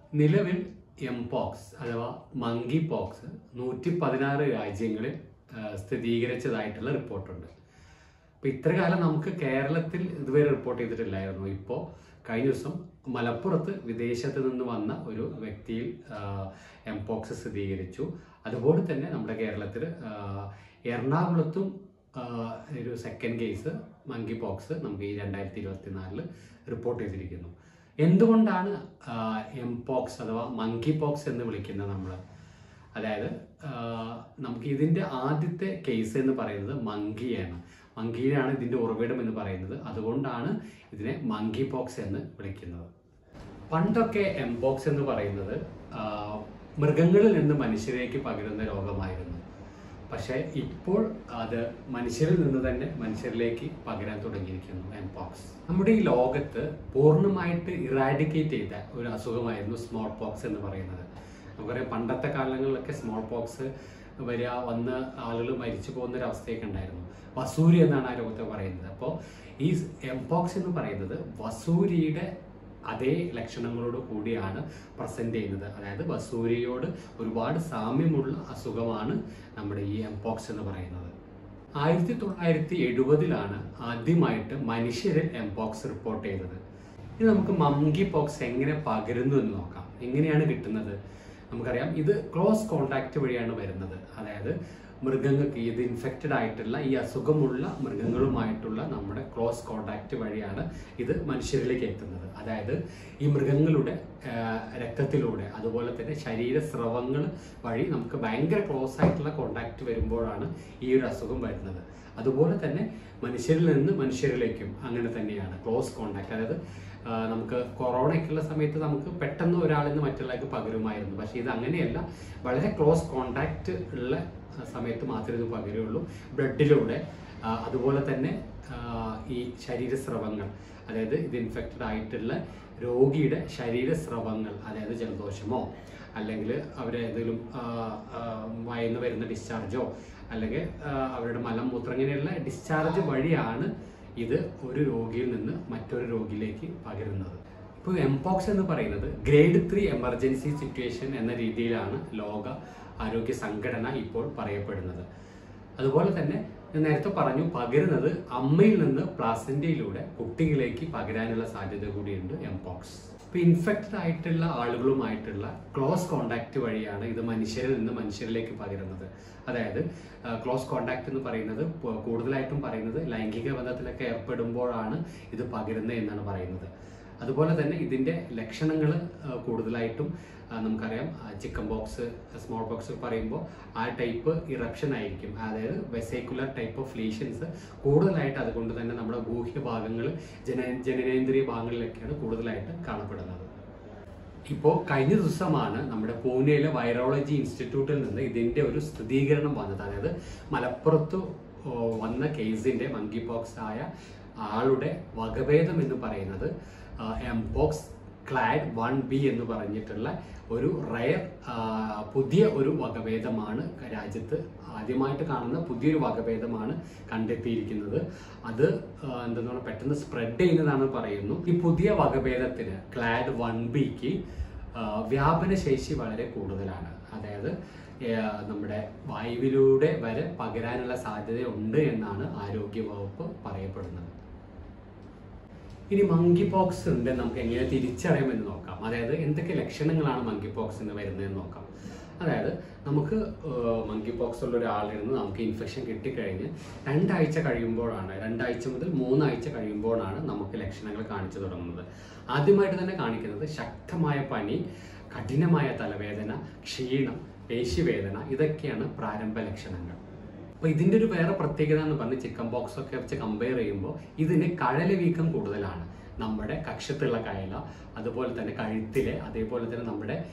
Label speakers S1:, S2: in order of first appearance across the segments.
S1: നിലവിൽ എംപോക്സ് അഥവാ monkey pox നൂറ്റി പതിനാറ് രാജ്യങ്ങളിൽ ആ, സ്ഥിരീകരിച്ചതായിട്ടുള്ള റിപ്പോർട്ടുണ്ട് അപ്പോൾ ഇത്ര കാലം നമുക്ക് കേരളത്തിൽ ഇതുവരെ റിപ്പോർട്ട് ചെയ്തിട്ടില്ലായിരുന്നു ഇപ്പോൾ കഴിഞ്ഞ ദിവസം മലപ്പുറത്ത് വിദേശത്ത് നിന്ന് വന്ന ഒരു വ്യക്തിയിൽ എംപോക്സ് സ്ഥിരീകരിച്ചു അതുപോലെ തന്നെ നമ്മുടെ കേരളത്തിൽ ആ, എറണാകുളത്തും ആ, ഒരു സെക്കൻഡ് കേസ് മങ്കി പോക്സ് നമുക്ക് ഈ രണ്ടായിരത്തി ഇരുപത്തി നാലില് റിപ്പോർട്ട് ചെയ്തിരിക്കുന്നു എന്തുകൊണ്ടാണ് എംപോക്സ് അഥവാ മങ്കി പോക്സ് എന്ന് വിളിക്കുന്നത് നമ്മൾ അതായത് ആ, നമുക്ക് ഇതിൻ്റെ ആദ്യത്തെ കേസ് എന്ന് പറയുന്നത് മങ്കിയാണ് മങ്കിയാണ് ഇതിൻ്റെ ഉറവിടം എന്ന് പറയുന്നത് അതുകൊണ്ടാണ് ഇതിനെ മങ്കി പോക്സ് എന്ന് വിളിക്കുന്നത് പണ്ടൊക്കെ എംപോക്സ് എന്ന് പറയുന്നത് ആ, മൃഗങ്ങളിൽ നിന്ന് മനുഷ്യരിലേക്ക് പകരുന്ന രോഗമായിരുന്നു പക്ഷേ ഇപ്പോൾ അത് മനുഷ്യരിൽ നിന്ന് തന്നെ മനുഷ്യരിലേക്ക് പകരാൻ തുടങ്ങിയിരിക്കുന്നു എംപോക്സ് നമ്മുടെ ഈ ലോകത്ത് പൂർണ്ണമായിട്ട് ഇറാഡിക്കേറ്റ് ചെയ്ത ഒരു അസുഖമായിരുന്നു സ്മോൾ പോക്സ് എന്ന് പറയുന്നത് നമുക്കറിയാം പണ്ടത്തെ കാലങ്ങളിലൊക്കെ സ്മോൾ പോക്സ് വരിക വന്ന് ആളുകൾ മരിച്ചു പോകുന്ന ഒരു അവസ്ഥയൊക്കെ ഉണ്ടായിരുന്നു വസൂരി എന്നാണ് ആ രോഗത്തെ പറയുന്നത് അപ്പോൾ ഈ എംപോക്സ് എന്ന് പറയുന്നത് വസൂരിയുടെ അതേ ലക്ഷണങ്ങളോട് കൂടിയാണ് പ്രസന്റ് ചെയ്യുന്നത് അതായത് വസൂരിയോട് ഒരുപാട് സാമ്യമുള്ള അസുഖമാണ് നമ്മുടെ ഈ എംപോക്സ് എന്ന് പറയുന്നത് ആയിരത്തി തൊള്ളായിരത്തി എഴുപതിലാണ് ആദ്യമായിട്ട് മനുഷ്യരിൽ എംപോക്സ് റിപ്പോർട്ട് ചെയ്തത് ഇനി നമുക്ക് മങ്കി പോക്സ് എങ്ങനെ പകരുന്നു എന്ന് നോക്കാം എങ്ങനെയാണ് കിട്ടുന്നത് നമുക്കറിയാം ഇത് ക്ലോസ് കോണ്ടാക്ട് വഴിയാണ് വരുന്നത് അതായത് മൃഗങ്ങൾക്ക് ഇത് ഇൻഫെക്റ്റഡ് ആയിട്ടുള്ള ഈ അസുഖമുള്ള മൃഗങ്ങളുമായിട്ടുള്ള നമ്മുടെ ക്ലോസ് കോണ്ടാക്ട് വഴിയാണ് ഇത് മനുഷ്യരിലേക്ക് എത്തുന്നത് അതായത് ഈ മൃഗങ്ങളുടെ ആ, രക്തത്തിലൂടെ അതുപോലെ തന്നെ ശരീര സ്രവങ്ങൾ വഴി നമുക്ക് ഭയങ്കര ക്ലോസ് ആയിട്ടുള്ള കോണ്ടാക്ട് വരുമ്പോഴാണ് ഈ ഒരു അസുഖം വരുന്നത് അതുപോലെ തന്നെ മനുഷ്യരിൽ നിന്ന് മനുഷ്യരിലേക്കും അങ്ങനെ തന്നെയാണ് ക്ലോസ് കോണ്ടാക്ട് അതായത് ആ, നമുക്ക് കൊറോണയ്ക്കുള്ള സമയത്ത് നമുക്ക് പെട്ടെന്ന് ഒരാളിൽ നിന്ന് മറ്റുള്ളവർക്ക് പകരുമായിരുന്നു പക്ഷേ ഇത് അങ്ങനെയല്ല വളരെ ക്ലോസ് കോണ്ടാക്ട് ഉള്ള ആ, സമയത്ത് മാത്രമേ ഇത് പകരുള്ളൂ ബ്ലഡിലൂടെ ആ, അതുപോലെ തന്നെ ആ, ഈ ശരീരസ്രവങ്ങൾ അതായത് ഇത് ഇൻഫെക്റ്റഡ് ആയിട്ടുള്ള രോഗിയുടെ ശരീരസ്രവങ്ങൾ അതായത് ജലദോഷമോ അല്ലെങ്കിൽ അവരെ എന്തെങ്കിലും ആ, ആ, വായിന്ന് വരുന്ന ഡിസ്ചാർജോ അല്ലെങ്കിൽ ആ, അവരുടെ മലമൂത്രം ഇങ്ങനെയുള്ള ഡിസ്ചാർജ് വഴിയാണ് ഇത് ഒരു രോഗിയിൽ നിന്ന് മറ്റൊരു രോഗിയിലേക്ക് പകരുന്നത് ഇപ്പോൾ എംപോക്സ് എന്ന് പറയുന്നത് ഗ്രേഡ് ത്രീ എമർജൻസി സിറ്റുവേഷൻ എന്ന രീതിയിലാണ് ലോക ആരോഗ്യ സംഘടന ഇപ്പോൾ പറയപ്പെടുന്നത് അതുപോലെ തന്നെ ഞാൻ നേരത്തെ പറഞ്ഞു പകരുന്നത് അമ്മയിൽ നിന്ന് പ്ലാസന്റയിലൂടെ കുട്ടികളിലേക്ക് പകരാനുള്ള സാധ്യത കൂടിയുണ്ട് എംപോക്സ് ഇപ്പൊ ഇൻഫെക്റ്റഡ് ആയിട്ടുള്ള ആളുകളുമായിട്ടുള്ള ക്ലോസ് കോണ്ടാക്ട് വഴിയാണ് ഇത് മനുഷ്യരിൽ നിന്ന് മനുഷ്യരിലേക്ക് പകരുന്നത് അതായത് ക്ലോസ് കോണ്ടാക്ട് എന്ന് പറയുന്നത് പ- കൂടുതലായിട്ടും പറയുന്നത് ലൈംഗിക ബന്ധത്തിലൊക്കെ ഏർപ്പെടുമ്പോഴാണ് ഇത് പകരുന്നത് എന്നാണ് പറയുന്നത് അതുപോലെ തന്നെ ഇതിന്റെ ലക്ഷണങ്ങൾ കൂടുതലായിട്ടും ആ, നമുക്കറിയാം ചിക്കൻ ബോക്സ് സ്മോൾ ബോക്സ് പറയുമ്പോൾ ആ ടൈപ്പ് ഇറപ്ഷൻ ആയിരിക്കും അതായത് വെസൈക്കുലർ ടൈപ്പ് ഓഫ് ലീഷൻസ് കൂടുതലായിട്ട് അതുകൊണ്ട് തന്നെ നമ്മുടെ ഗൂഹ്യ ഭാഗങ്ങൾ ജന ജനനേന്ദ്രിയ ഭാഗങ്ങളിലൊക്കെയാണ് കൂടുതലായിട്ട് കാണപ്പെടുന്നത് ഇപ്പോൾ കഴിഞ്ഞ ദിവസമാണ് നമ്മുടെ പൂനെയിലെ വൈറോളജി ഇൻസ്റ്റിറ്റ്യൂട്ടിൽ നിന്ന് ഇതിന്റെ ഒരു സ്ഥിരീകരണം വന്നത് അതായത് മലപ്പുറത്ത് ഓ, വന്ന കേസിന്റെ മങ്കി പോക്സ് ആയ ആളുടെ വകഭേദം എന്ന് പറയുന്നത് എംപോക്സ് ക്ലാഡ് വൺ ബി എന്ന് പറഞ്ഞിട്ടുള്ള ഒരു റയർ പുതിയ ഒരു വകഭേദമാണ് രാജ്യത്ത് ആദ്യമായിട്ട് കാണുന്ന പുതിയൊരു വകഭേദമാണ് കണ്ടെത്തിയിരിക്കുന്നത് അത് ആ, എന്തെന്ന് പറഞ്ഞാൽ പെട്ടെന്ന് സ്പ്രെഡ് ചെയ്യുന്നതാണ് പറയുന്നു ഈ പുതിയ വകഭേദത്തിന് ക്ലാഡ് വൺ ബിക്ക് വ്യാപന ശേഷി വളരെ കൂടുതലാണ് അതായത് ആ, നമ്മുടെ വായുവിലൂടെ വരെ പകരാനുള്ള സാധ്യത ഉണ്ട് എന്നാണ് ആരോഗ്യ വകുപ്പ് പറയപ്പെടുന്നത് ഇനി മങ്കി പോക്സ് ഉണ്ട് നമുക്ക് എങ്ങനെ തിരിച്ചറിയാമെന്ന് നോക്കാം അതായത് എന്തൊക്കെ ലക്ഷണങ്ങളാണ് മങ്കി പോക്സ് എന്ന് വരുന്നതെന്ന് നോക്കാം അതായത് നമുക്ക് മങ്കി പോക്സ് ഉള്ള ഒരാളിൽ നിന്ന് നമുക്ക് ഇൻഫെക്ഷൻ കിട്ടിക്കഴിഞ്ഞ് രണ്ടാഴ്ച കഴിയുമ്പോഴാണ് രണ്ടാഴ്ച മുതൽ മൂന്നാഴ്ച കഴിയുമ്പോഴാണ് നമുക്ക് ലക്ഷണങ്ങൾ കാണിച്ചു തുടങ്ങുന്നത് ആദ്യമായിട്ട് തന്നെ കാണിക്കുന്നത് ശക്തമായ പനി കഠിനമായ തലവേദന ക്ഷീണം പേശിവേദന ഇതൊക്കെയാണ് പ്രാരംഭ ലക്ഷണങ്ങൾ അപ്പൊ ഇതിന്റെ ഒരു വേറെ പ്രത്യേകത എന്ന് പറഞ്ഞ് ചിക്കൻ ബോക്സ് ഒക്കെ വെച്ച് കമ്പയർ ചെയ്യുമ്പോൾ ഇതിന് കഴല വീക്കം കൂടുതലാണ് നമ്മുടെ കക്ഷത്തുള്ള കയല അതുപോലെ തന്നെ കഴുത്തിലെ അതേപോലെ തന്നെ നമ്മുടെ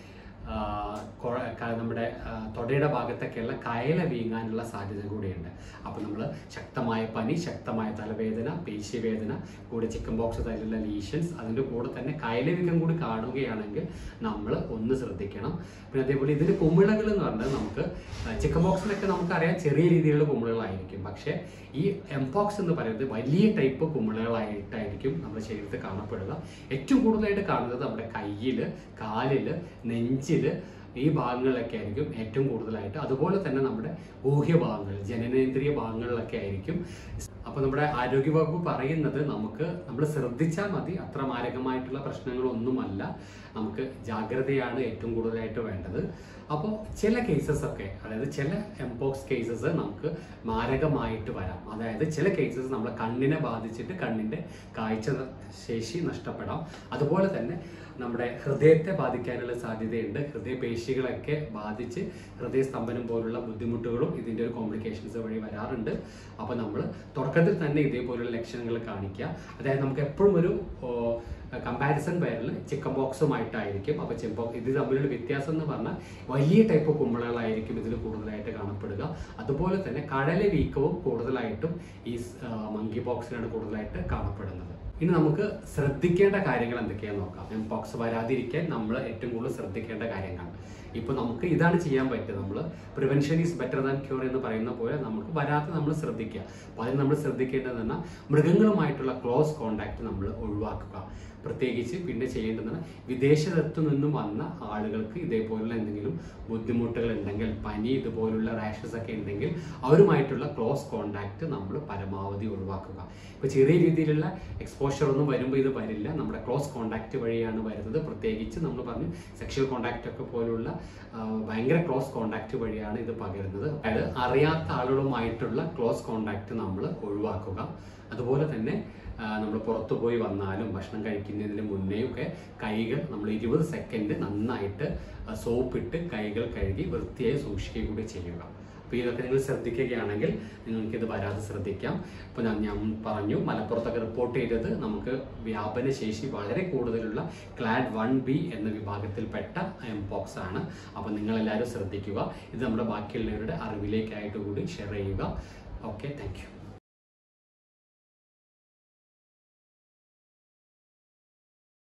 S1: ആ, കൊ- ക- നമ്മുടെ ആ, തൊടയുടെ ഭാഗത്തൊക്കെയുള്ള കയല വീങ്ങാനുള്ള സാധ്യത കൂടിയുണ്ട് അപ്പോൾ നമ്മൾ ശക്തമായ പനി ശക്തമായ തലവേദന പേശിവേദന കൂടെ ചിക്കൻ ബോക്സ് തരത്തിലുള്ള ലീഷൻസ് അതിൻ്റെ കൂടെ തന്നെ കയലവീക്കം കൂടി കാണുകയാണെങ്കിൽ നമ്മൾ ഒന്ന് ശ്രദ്ധിക്കണം പിന്നെ അതേപോലെ ഇതിന് കുമിളകൾ എന്ന് പറഞ്ഞാൽ നമുക്ക് ചിക്കൻ ബോക്സിലൊക്കെ നമുക്കറിയാം ചെറിയ രീതിയിലുള്ള കുമിളകളായിരിക്കും പക്ഷേ ഈ എംപോക്സ് എന്ന് പറയുന്നത് വലിയ ടൈപ്പ് കുമിളകളായിട്ടായിരിക്കും നമ്മുടെ ശരീരത്തിൽ കാണപ്പെടുക ഏറ്റവും കൂടുതലായിട്ട് കാണുന്നത് നമ്മുടെ കയ്യിൽ കാലിൽ നെഞ്ചിൽ ഈ ഭാഗങ്ങളിലൊക്കെ ആയിരിക്കും ഏറ്റവും കൂടുതലായിട്ട് അതുപോലെ തന്നെ നമ്മുടെ ഊഹ്യഭാഗങ്ങൾ ജനനേന്ദ്രിയ ഭാഗങ്ങളിലൊക്കെ ആയിരിക്കും അപ്പോൾ നമ്മുടെ ആരോഗ്യവകുപ്പ് പറയുന്നത് നമുക്ക് നമ്മൾ ശ്രദ്ധിച്ചാൽ മതി അത്ര മാരകമായിട്ടുള്ള പ്രശ്നങ്ങളൊന്നുമല്ല നമുക്ക് ജാഗ്രതയാണ് ഏറ്റവും കൂടുതലായിട്ട് വേണ്ടത് അപ്പോൾ ചില കേസസ് ഒക്കെ അതായത് ചില എംപോക്സ് കേസസ് നമുക്ക് മാരകമായിട്ട് വരാം അതായത് ചില കേസസ് നമ്മളെ കണ്ണിനെ ബാധിച്ചിട്ട് കണ്ണിൻ്റെ കാഴ്ച ശേഷി നഷ്ടപ്പെടാം അതുപോലെ തന്നെ നമ്മുടെ ഹൃദയത്തെ ബാധിക്കാനുള്ള സാധ്യതയുണ്ട് ഹൃദയപേശികളൊക്കെ ബാധിച്ച് ഹൃദയസ്തംഭനം പോലുള്ള ബുദ്ധിമുട്ടുകളും ഇതിൻ്റെ ഒരു കോംപ്ലിക്കേഷൻസ് വഴി വരാറുണ്ട് അപ്പോൾ നമ്മൾ തുടക്കത്തിൽ തന്നെ ഇതേപോലുള്ള ലക്ഷണങ്ങൾ കാണിക്കുക അതായത് നമുക്ക് എപ്പോഴും ഒരു കമ്പാരിസൺ പേരിൽ ചിക്കൻ ബോക്സുമായിട്ടായിരിക്കും അപ്പോൾ ചിക്കൻ ബോക്സ് ഇത് തമ്മിലുള്ള വ്യത്യാസം എന്ന് പറഞ്ഞാൽ വലിയ ടൈപ്പ് കുമ്പളകളായിരിക്കും ഇതിൽ കൂടുതലായിട്ട് കാണപ്പെടുക അതുപോലെ തന്നെ കടല വീക്കവും കൂടുതലായിട്ടും ഈ മങ്കി ബോക്സിനാണ് കൂടുതലായിട്ട് കാണപ്പെടുന്നത് ഇനി നമുക്ക് ശ്രദ്ധിക്കേണ്ട കാര്യങ്ങൾ എന്തൊക്കെയാണെന്ന് നോക്കാം എം പോക്സ് വരാതിരിക്കാൻ നമ്മൾ ഏറ്റവും കൂടുതൽ ശ്രദ്ധിക്കേണ്ട കാര്യങ്ങൾ ഇപ്പോൾ നമുക്ക് ഇതാണ് ചെയ്യാൻ പറ്റുക നമ്മൾ prevention is better than cure എന്ന് പറയുന്ന പോലെ നമുക്ക് വരാത്ത നമ്മൾ ശ്രദ്ധിക്കുക അപ്പോൾ അതിന് നമ്മൾ ശ്രദ്ധിക്കേണ്ടത് പറഞ്ഞാൽ മൃഗങ്ങളുമായിട്ടുള്ള ക്ലോസ് കോണ്ടാക്ട് നമ്മൾ ഒഴിവാക്കുക പ്രത്യേകിച്ച് പിന്നെ ചെയ്യേണ്ടതാണ് വിദേശത്തു നിന്നും വന്ന ആളുകൾക്ക് ഇതേപോലുള്ള എന്തെങ്കിലും ബുദ്ധിമുട്ടുകൾ ഉണ്ടെങ്കിൽ പനി ഇതുപോലുള്ള റാഷസ് ഒക്കെ ഉണ്ടെങ്കിൽ അവരുമായിട്ടുള്ള ക്ലോസ് കോണ്ടാക്ട് നമ്മൾ പരമാവധി ഒഴിവാക്കുക ഇപ്പോൾ ചെറിയ രീതിയിലുള്ള എക്സ്പോഷർ ഒന്നും വരുമ്പോൾ ഇത് വരില്ല നമ്മുടെ ക്ലോസ് കോണ്ടാക്ട് വഴിയാണ് വരുന്നത് പ്രത്യേകിച്ച് നമ്മൾ പറഞ്ഞു സെക്ഷൽ കോണ്ടാക്ട് ഒക്കെ പോലുള്ള ആ, ഭയങ്കര ക്ലോസ് കോണ്ടാക്ട് വഴിയാണ് ഇത് പകരുന്നത് അതായത് അറിയാത്ത ആളുകളുമായിട്ടുള്ള ക്ലോസ് കോണ്ടാക്ട് നമ്മൾ ഒഴിവാക്കുക അതുപോലെ തന്നെ നമ്മൾ പുറത്തു പോയി വന്നാലും ഭക്ഷണം കഴിക്കുന്നതിന് മുന്നേയൊക്കെ കൈകൾ നമ്മൾ ഇരുപത് സെക്കൻഡ് നന്നായിട്ട് സോപ്പിട്ട് കൈകൾ കഴുകി വൃത്തിയായി സൂക്ഷിക്കുകയും കൂടി ചെയ്യുക അപ്പോൾ ഇതൊക്കെ നിങ്ങൾ ശ്രദ്ധിക്കുകയാണെങ്കിൽ നിങ്ങൾക്ക് ഇത് വരാതെ ശ്രദ്ധിക്കാം ഇപ്പോൾ ഞാൻ ഞാൻ പറഞ്ഞു മലപ്പുറത്തൊക്കെ റിപ്പോർട്ട് ചെയ്തത് നമുക്ക് വ്യാപന ശേഷി വളരെ കൂടുതലുള്ള ക്ലാഡ് വൺ ബി എന്ന വിഭാഗത്തിൽപ്പെട്ട എംപോക്സ് ആണ് അപ്പോൾ നിങ്ങളെല്ലാവരും ശ്രദ്ധിക്കുക ഇത് നമ്മുടെ ബാക്കിയുള്ളവരുടെ അറിവിലേക്കായിട്ട് കൂടി ഷെയർ ചെയ്യുക ഓക്കെ താങ്ക് യു